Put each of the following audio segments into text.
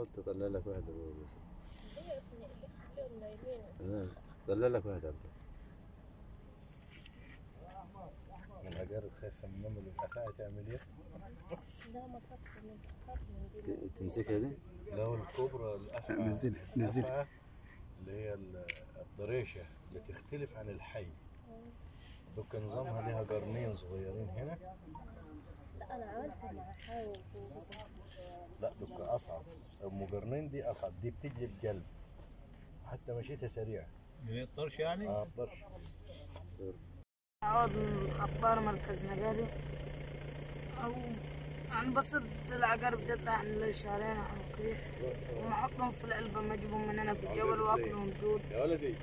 حاول تطلع لك واحدة هو بس ليه يا ابني اللي خليهم نايمين تمام طلع لك واحدة أنت العقارب خايفة من النمل والأفاعي تعمل إيه؟ لا ما خاف من خاف من دي ت- تمسكها دي لو الكبرى الأفعى نزل- نزل. الأفعى اللي هي ال- الضريشة اللي تختلف عن الحي دوك نظامها ليها قرنين صغيرين هنا لا انا عملت مع حاول لا دوك أصعب أم قرنين دي أصعب دي بتجي القلب حتى مشيتها سريع هي الطرش يعني؟ اه الضرش صور عود من خطار مركز نقالي او يعني بصد العقارب تطلع عن الشهرين او كذا ونحطهم في العلبة ما اجيبهم من هنا في الجبل واكلهم دود يا ولدي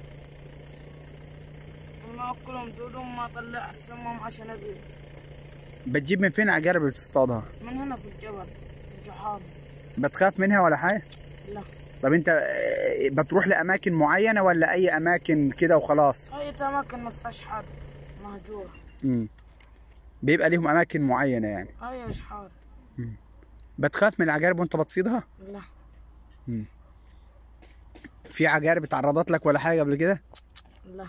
وما اكلهم دود وما اطلع السمهم عشان ابي بتجيب من فين عقارب اللي بتصطادها من هنا في الجبل الجحافة بتخاف منها ولا حاجه لا طب انت آه، بتروح لاماكن معينه ولا اي اماكن كده وخلاص هي اماكن ما فيهاش حد مهجورة امم بيبقى ليهم اماكن معينه يعني هي اشحار بتخاف من العقارب وانت بتصيدها لا في عقارب اتعرضت لك ولا حاجه قبل كده لا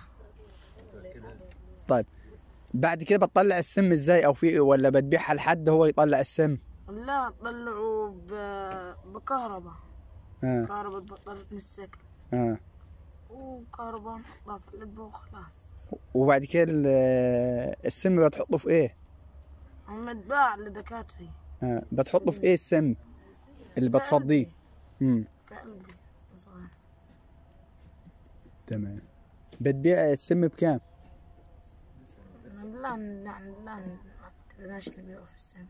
طيب بعد كده بتطلع السم ازاي او في ولا بتبيعها لحد هو يطلع السم لا طلعوا ب... بكهرباء اه كهرباء بطلت من السكن اه وكهرباء نحطها في العلبة وخلاص وبعد كده ال- السم بتحطه في ايه متباع لدكاتري اه بتحطه في ايه السم اللي بتفضيه امم في قلبي صغير تمام بتبيع السم بكام لا لا لا ما تقدرناش نبيعه في السن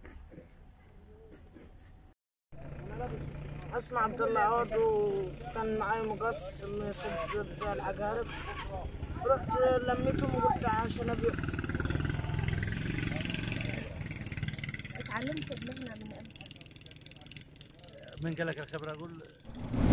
اسمع عبد الله عوض وكان معي مقص يصد بيع العقارب رحت لميتهم وقلت عشان ابيع اتعلمت المهنة من امتى؟ من قال لك الخبره اقول